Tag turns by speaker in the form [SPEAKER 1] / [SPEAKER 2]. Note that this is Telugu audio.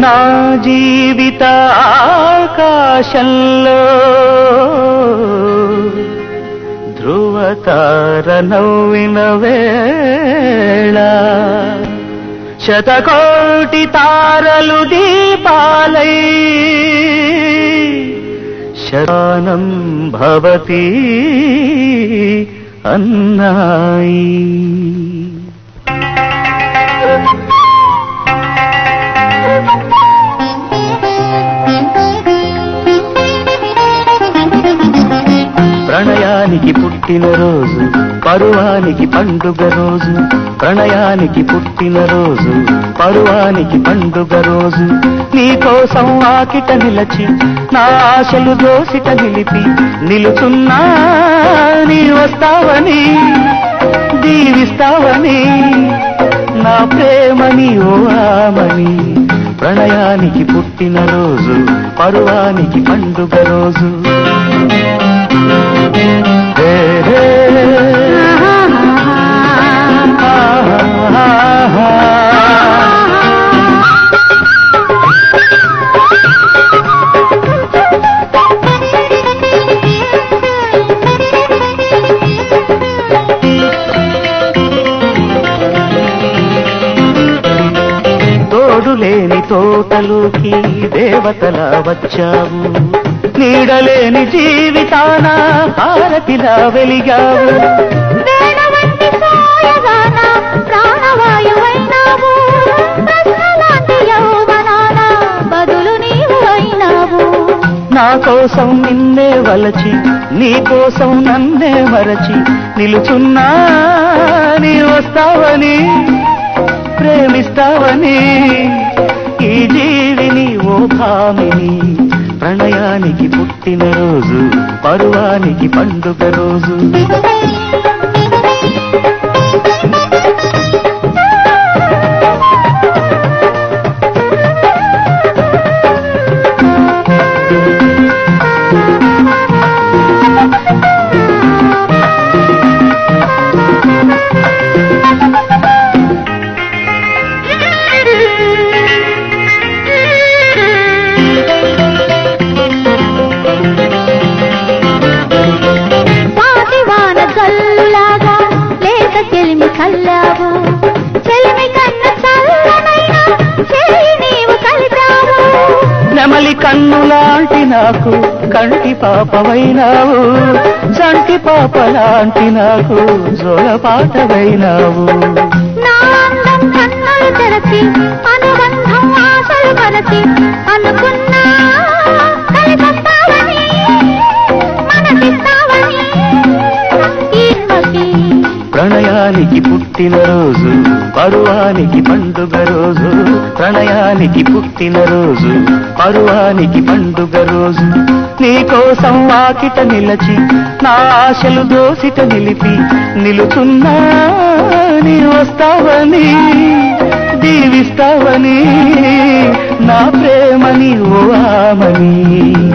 [SPEAKER 1] నా జీవిత ఆకాశంలో ధ్రువతార నవ్విన వేళ శతకోటి తారలు దీపాలై శతానం భవతి అన్నాయి ప్రణయానికి పుట్టిన రోజు పరువానికి పండుగ రోజు ప్రణయానికి పుట్టిన రోజు పరువానికి పండుగ రోజు నీ కోసం ఆకిట నిలచి నా ఆశలు దోసిట నిలిపి నిలుచున్నా నీ వస్తావని దీవిస్తావని నా ప్రేమని ఓ ఆమని ప్రణయానికి పుట్టిన రోజు పరువానికి పండుగ రోజు హే హే. ఆహా. తోడు లేని తోటలోకి దేవతలా వచ్చావు నీడలేని జీవితాన హారతిలా వెలిగావు
[SPEAKER 2] వేణవంటి సాయగాన ప్రాణవాయువైనావు ప్రశ్నలాంటి యౌవనాన బదులు నీవు అయినావు
[SPEAKER 1] నా కోసం నిన్నే వలచి నీ కోసం నన్నే మరచి నిలుచున్నా నీ వస్తావని ప్రేమిస్తావని ఈ జీవిని ఓ భామిని ప్రణయానికి పుట్టిన రోజు పరువానికి పండుగ రోజు
[SPEAKER 2] పాతివాన జల్లులాగా లేత చెలిమి కల్లావు చెలిమి కన్న చల్లనైన చెలి నీవు కలిపావు
[SPEAKER 1] నెమలి కన్నులాంటి నాకు కంటి పాపవైనావు చంటి పాప లాంటి నాకు జోలపాటవైనావు
[SPEAKER 2] నా అందం కన్నులు తెరచి అనుబంధం ఆశలు మరచి అనుకున్నా కలిసొస్తావని మనసిస్తావని ఈశ్వకి
[SPEAKER 1] ప్రణయానికి పుట్టిన రోజు పరువానికి పండుగ రోజు ప్రణయానికి పుట్టిన రోజు పరువానికి పండుగ రోజు నీ కోసం వాకిట నిలచి నా ఆశలు దోసిట నిలిపి నిలుచున్నా నీ వస్తావని దీవిస్తావని నా ప్రేమని ఓ ఆమని